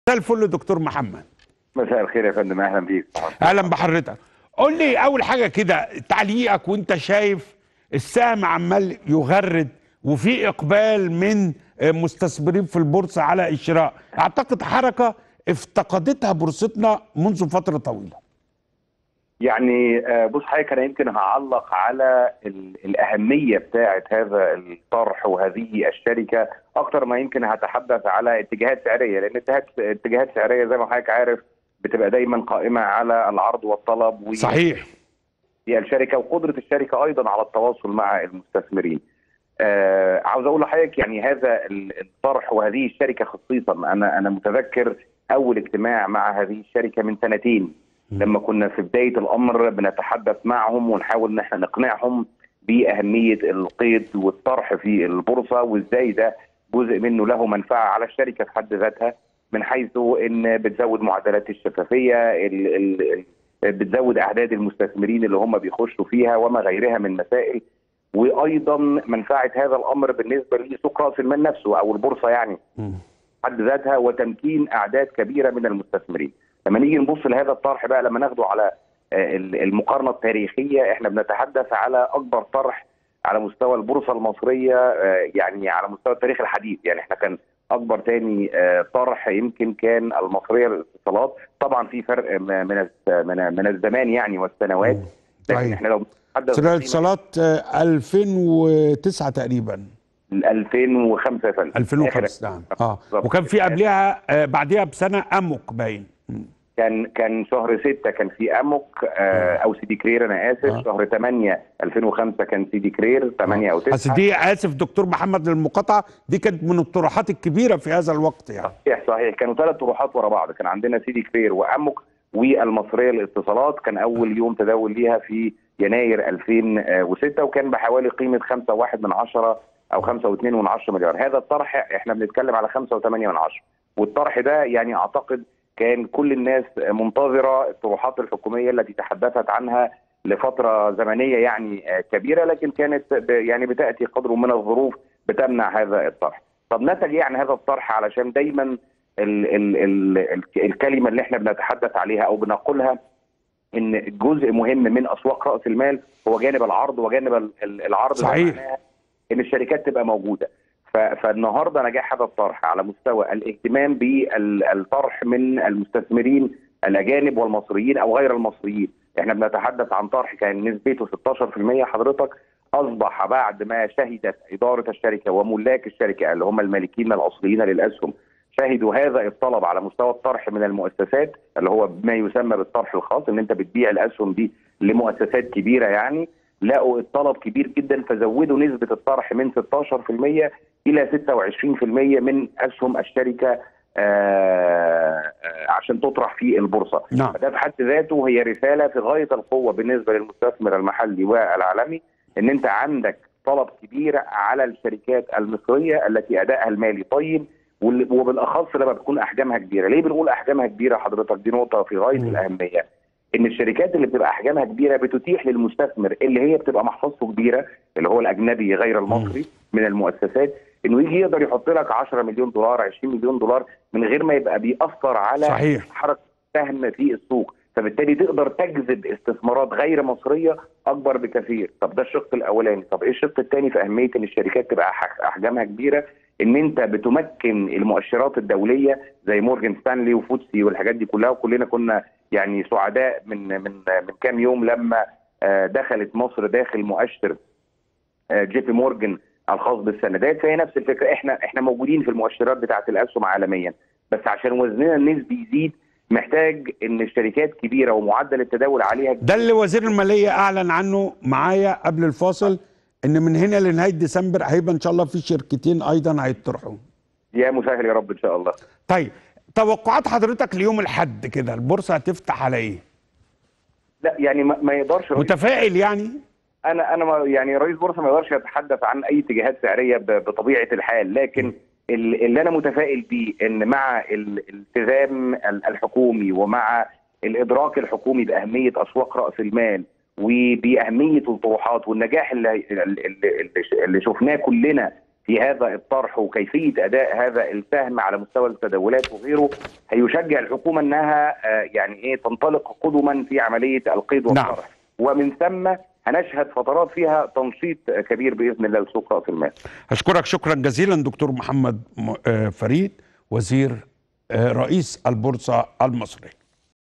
مساء الفل دكتور محمد مساء الخير يا فندم اهلا بيك اهلا بحضرتك قول لي اول حاجه كده تعليقك وانت شايف السهم عمال يغرد وفي اقبال من مستثمرين في البورصه على الشراء اعتقد حركه افتقدتها بورصتنا منذ فتره طويله يعني آه، بص حضرتك انا يمكن هعلق على ال- الاهميه بتاعه هذا الطرح وهذه الشركه اكتر ما يمكن هتحدث على اتجاهات سعريه لان اتجاهات اتجاهات سعريه زي ما حضرتك عارف بتبقى دايما قائمه على العرض والطلب و- صحيح هي الشركه وقدره الشركه ايضا على التواصل مع المستثمرين. آه عاوز اقول لحضرتك يعني هذا ال- الطرح وهذه الشركه خصيصا انا انا متذكر اول اجتماع مع هذه الشركه من سنتين لما كنا في بدايه الامر بنتحدث معهم ونحاول ان احنا نقنعهم باهميه القيد والطرح في البورصه وازاي ده جزء منه له منفعه على الشركه في حد ذاتها من حيث ان بتزود معدلات الشفافيه ال ال بتزود اعداد المستثمرين اللي هم بيخشوا فيها وما غيرها من مسائل وايضا منفعه هذا الامر بالنسبه لسوق راس المال نفسه او البورصه يعني مم. حد ذاتها وتمكين اعداد كبيره من المستثمرين. لما نيجي نبص لهذا الطرح بقى لما ناخده على آه، ال- المقارنه التاريخيه احنا بنتحدث على اكبر طرح على مستوى البورصه المصريه آه، يعني على مستوى التاريخ الحديث يعني احنا كان اكبر تاني آه، طرح يمكن كان المصريه للاتصالات طبعا في فرق م- من الس- من من الزمان يعني والسنوات لكن صحيح. احنا لو بنتحدث سنة الاتصالات آه، 2009 تقريبا 2005 يا فندم 2005 آخر- نعم اه بالظبط. وكان في قبلها آه، بعديها بسنه امك باين مم. كان كان شهر 6 كان في اموك آه او سيدي كرير انا اسف آه. شهر 8 2005 كان سيدي كرير 8 او 9 بس دي اسف دكتور محمد للمقاطعه دي كانت من الطروحات الكبيره في هذا الوقت يعني صحيح صحيح كانوا ثلاث طروحات ورا بعض كان عندنا سيدي كرير واموك والمصريه للاتصالات كان اول يوم تداول ليها في يناير 2006 وكان بحوالي قيمه 5.1 من عشرة او 5.2 من عشرة مليار هذا الطرح احنا بنتكلم على 5.8 من عشرة والطرح ده يعني اعتقد كان كل الناس منتظره الطروحات الحكوميه التي تحدثت عنها لفتره زمنيه يعني آه، كبيره لكن كانت ب- يعني بتاتي قدر من الظروف بتمنع هذا الطرح. طب نتج يعني هذا الطرح علشان دايما ال ال ال ال الكلمه اللي احنا بنتحدث عليها او بنقولها ان جزء مهم من اسواق راس المال هو جانب العرض وجانب ال- ال- العرض ده صحيح. معناها ان الشركات تبقى موجوده ف- فالنهارده نجاح هذا الطرح على مستوى الاهتمام بالطرح من المستثمرين الاجانب والمصريين او غير المصريين احنا بنتحدث عن طرح كان نسبته 16% حضرتك اصبح بعد ما شهدت اداره الشركه وملاك الشركه اللي هم المالكين الاصليين للاسهم شهدوا هذا الطلب على مستوى الطرح من المؤسسات اللي هو ما يسمى بالطرح الخاص ان انت بتبيع الاسهم دي لمؤسسات كبيره يعني لقوا الطلب كبير جدا فزودوا نسبه الطرح من 16% الى 26% من اسهم الشركه آه آه عشان تطرح في البورصه نعم فده في حد ذاته هي رساله في غايه القوه بالنسبه للمستثمر المحلي والعالمي ان انت عندك طلب كبير على الشركات المصريه التي ادائها المالي طيب وال- وبالاخص لما بتكون احجامها كبيره، ليه بنقول احجامها كبيره حضرتك؟ دي نقطه في غايه مم. الاهميه. ان الشركات اللي بتبقى احجامها كبيره بتتيح للمستثمر اللي هي بتبقى محفظته كبيره اللي هو الاجنبي غير المصري من المؤسسات انه يجي يقدر يحط لك 10 مليون دولار 20 مليون دولار من غير ما يبقى بيأثر على صحيح حركه سهم في السوق فبالتالي تقدر تجذب استثمارات غير مصريه اكبر بكثير طب ده الشق الاولاني طب ايه الشق الثاني في اهميه ان الشركات تبقى أح- احجامها كبيره ان انت بتمكن المؤشرات الدوليه زي مورجان ستانلي وفوتسي والحاجات دي كلها وكلنا كنا يعني سعداء من من من كام يوم لما آه، دخلت مصر داخل مؤشر آه، جي بي مورجان الخاص بالسندات فهي نفس الفكره احنا احنا موجودين في المؤشرات بتاعه الاسهم عالميا بس عشان وزننا النسبي يزيد محتاج ان الشركات كبيره ومعدل التداول عليها ده اللي وزير الماليه اعلن عنه معايا قبل الفاصل ان من هنا لنهايه ديسمبر هيبقى ان شاء الله في شركتين ايضا هيطرحوا يا مسهل يا رب ان شاء الله طيب توقعات حضرتك ليوم الحد كده البورصه هتفتح على ايه لا يعني ما, ما يقدرش رئيس متفائل يعني انا انا ما يعني رئيس بورصه ما يقدرش يتحدث عن اي اتجاهات سعريه ب- بطبيعه الحال لكن ال- اللي انا متفائل بيه ان مع ال- الالتزام ال- الحكومي ومع الادراك الحكومي باهميه اسواق راس المال وباهميه الطروحات والنجاح اللي اللي, اللي, اللي شفناه كلنا في هذا الطرح وكيفيه اداء هذا السهم على مستوى التداولات وغيره هيشجع الحكومه انها آه، يعني ايه تنطلق قدما في عمليه القيد والطرح ومن ثم هنشهد فترات فيها تنشيط كبير باذن الله لسوق راس المال. اشكرك شكرا جزيلا دكتور محمد م- آه، فريد وزير آه، رئيس البورصه المصريه